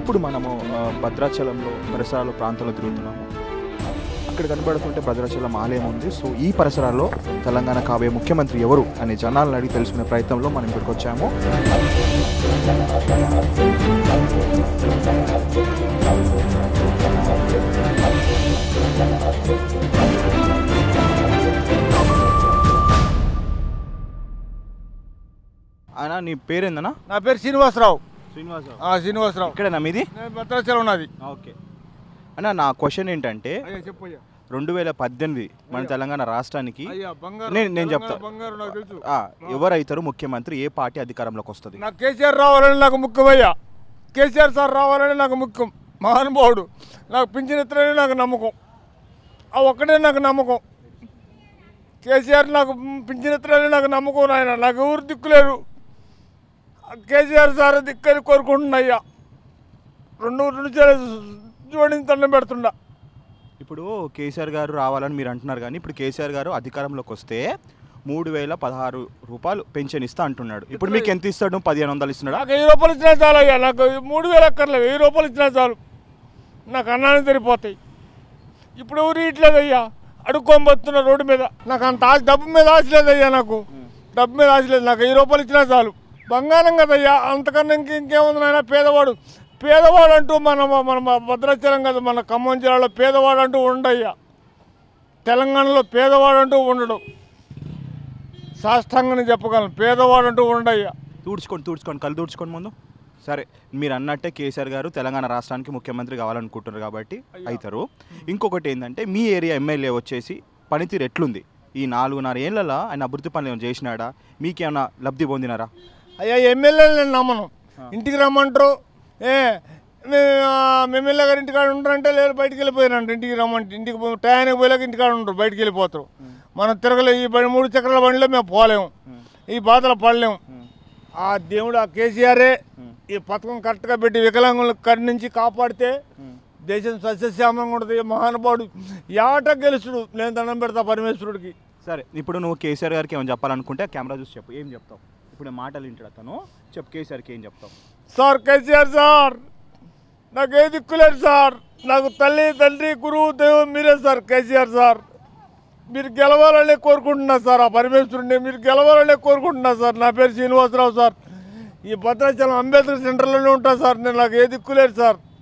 ఇప్పుడు మనము ఆ, భద్రాచలంలో పరిసరాల ప్రాంతంలో తిరుగుతున్నాము ఇక్కడ కనబడుతుంటే భద్రాచలం ఆలయం ఉంది సో ఈ పరిసరాల్లో తెలంగాణ కాబోయే ముఖ్యమంత్రి ఎవరు అనే జనాలను అడిగి తెలుసుకునే ప్రయత్నంలో మనం ఇక్కడికి వచ్చాము ఆయన నీ పేరేందనా నా పేరు శ్రీనివాసరావు శ్రీనివాసరావు ఆ, శ్రీనివాసరావు ఇక్కడేనా మీది నేను భద్రాచలం ఉన్నది ఓకే అన్న నా క్వశ్చన్ ఏంటంటే అయ్యా చెప్పు అయ్యా రెండు వేల పద్దెనిమిది మన తెలంగాణ రాష్ట్రానికి అయ్యా బంగారు నేను- నేను తెలంగాణ చెప్తా. బంగారు నాకు తెలుసు ఆ, ఎవరైతారు ముఖ్యమంత్రి ఏ పార్టీ అధికారంలోకి వస్తుంది నాకు కేసీఆర్ రావాలని నాకు ముఖ్యమయ్యా కేసీఆర్ సార్ రావాలని నాకు ముఖ్యం మహానుభావుడు నాకు పింఛన్ ఎత్తులని నాకు నమ్మకం ఆ ఒక్కటే నాకు నమ్మకం కేసీఆర్ నాకు పింఛన్ ఎత్తులని నాకు నమ్మకం ఆయన నాకు ఎవరు దిక్కులేరు ఆ కేసీఆర్ సార్ దిక్కని కోరుకుంటున్నాయ్యా రెండు రెండు చేతులు జోడించి దండం పెడుతుండా ఇప్పుడు కేసీఆర్ గారు రావాలని మీరు అంటున్నారు కానీ ఇప్పుడు కేసీఆర్ గారు అధికారంలోకి వస్తే మూడు వేల పదహారు రూపాయలు పెన్షన్ ఇస్తా అంటున్నాడు ఇప్పుడు మీకు ఎంత ఇస్తాడు పదిహేను వందలు ఇస్తున్నాడా నాకు వెయ్యి రూపాయలు ఇచ్చినా చాలు అయ్యా నాకు మూడు వేలు అక్కర్లే వెయ్యి రూపాయలు ఇచ్చినా చాలు నాకు అన్నాన్ని సరిపోతాయి ఇప్పుడు ఎవరు ఇట్లేదు అయ్యా అడుక్కొని పోతున్న రోడ్డు మీద నాకు అంత ఆశ డబ్బు మీద ఆశ లేదయ్యా నాకు డబ్బు మీద ఆశ లేదు నాకు వెయ్యి రూపాయలు ఇచ్చినా చాలు బంగారం కదయ్యా అంతకన్నా ఇంక ఇంకేముంది నాయన పేదవాడు పేదవాడు అంటూ మన మన భద్రాచలం కదా మన ఖమ్మం జిల్లాలో పేదవాడు అంటూ ఉండయ్యా తెలంగాణలో పేదవాడు అంటూ ఉండడు సాష్టాంగాన్ని చెప్పగలను పేదవాడు అంటూ ఉండయ్యా తూడ్చుకోండి తూడ్చుకోండి కళ్ళు తూడ్చుకోండి ముందు సరే మీరు అన్నట్టే కేసీఆర్ గారు తెలంగాణ రాష్ట్రానికి ముఖ్యమంత్రి కావాలనుకుంటున్నారు కాబట్టి అవుతారు ఇంకొకటి ఏంటంటే మీ ఏరియా ఎమ్మెల్యే వచ్చేసి పనితీరు ఎట్లుంది ఈ నాలుగున్నర ఏళ్ళలో ఆయన అభివృద్ధి పనులు ఏమైనా చేసినాడా మీకేమైనా లబ్ధి పొందినారా అయ్యా ఎమ్మెల్యేలు నేను నమ్మను ఇంటికి రమ్మంటారు ఏ మే- ఆ, ఎమ్మెల్యే గారు ఇంటికాడ ఉంటారంటే లేదు బయటికి వెళ్ళిపోయారంట ఇంటికి రమ్మంటే ఇంటికి పో- టయానికి పోయాక ఇంటికాడ ఉంటారు బయటికి వెళ్ళిపోతారు మనం తిరగలే ఈ బండి మూడు చక్రాల బండిలో మేము పోలేము ఈ బాధలు పడలేము ఆ దేవుడు ఆ కేసీఆరే ఈ పథకం కరెక్ట్గా పెట్టి వికలాంగులను కరుణించి కాపాడితే దేశం సస్యశ్యామంగా ఉంటుంది ఈ మహానుభావుడు యాట గెలుచుడు నేను దండం పెడతా పరమేశ్వరుడికి సరే ఇప్పుడు నువ్వు కేసీఆర్ గారికి ఏమైనా చెప్పాలనుకుంటే కెమెరా చూసి చెప్పు ఏం చెప్తావు ఇప్పుడు నేను మాటలు వింటాడు అతను చెప్పు కేసీఆర్కి ఏం చెప్తావు సార్ కేసీఆర్ సార్ నాకు ఏ దిక్కులేదు సార్ నాకు తల్లి తండ్రి గురువు దైవం మీరే సార్ కేసీఆర్ సార్ మీరు గెలవాలనే కోరుకుంటున్నా సార్ ఆ పరమేశ్వరుడిని మీరు గెలవాలనే కోరుకుంటున్నా సార్ నా పేరు శ్రీనివాసరావు సార్ ఈ భద్రాచలం అంబేద్కర్ సెంటర్లోనే ఉంటా సార్ నేను నాకు ఏ దిక్కులేదు సార్